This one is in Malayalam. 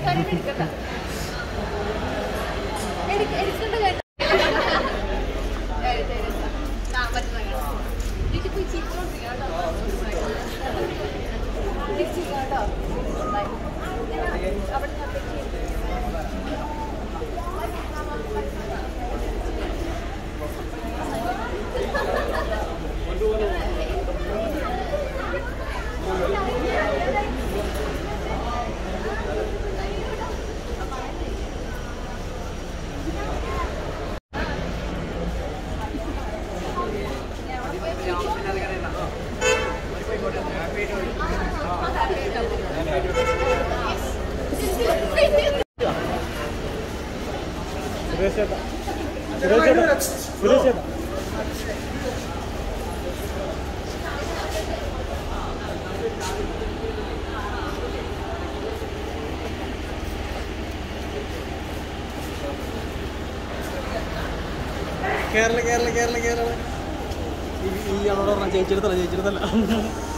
കരട് എടുക്കണ്ട എടുക്ക- എടുക്കണ്ട കേട്ടോ ശരി, ശരി. ആ, പറ്റുന്ന കേട്ടോ. വീട്ടിൽ പോയി ചിരിച്ചോണ്ടിരിക്കാം കേട്ടോ. ചിരിച്ചിരിക്കാം കേട്ടോ. ബൈ. അവിടെ നിന്ന് അപ്പുറത്തേക്ക് സുരേഷ് ചേട്ടാ സുരേഷ് ചേട്ടാ സുരേഷ് ചേട്ടാ കേരള കേരള കേരള കേരള ഈ- ഈ ആളോട് പറഞ്ഞ ചേച്ചിയെടുത്തല്ല ചേച്ചിയെടുത്തല്ല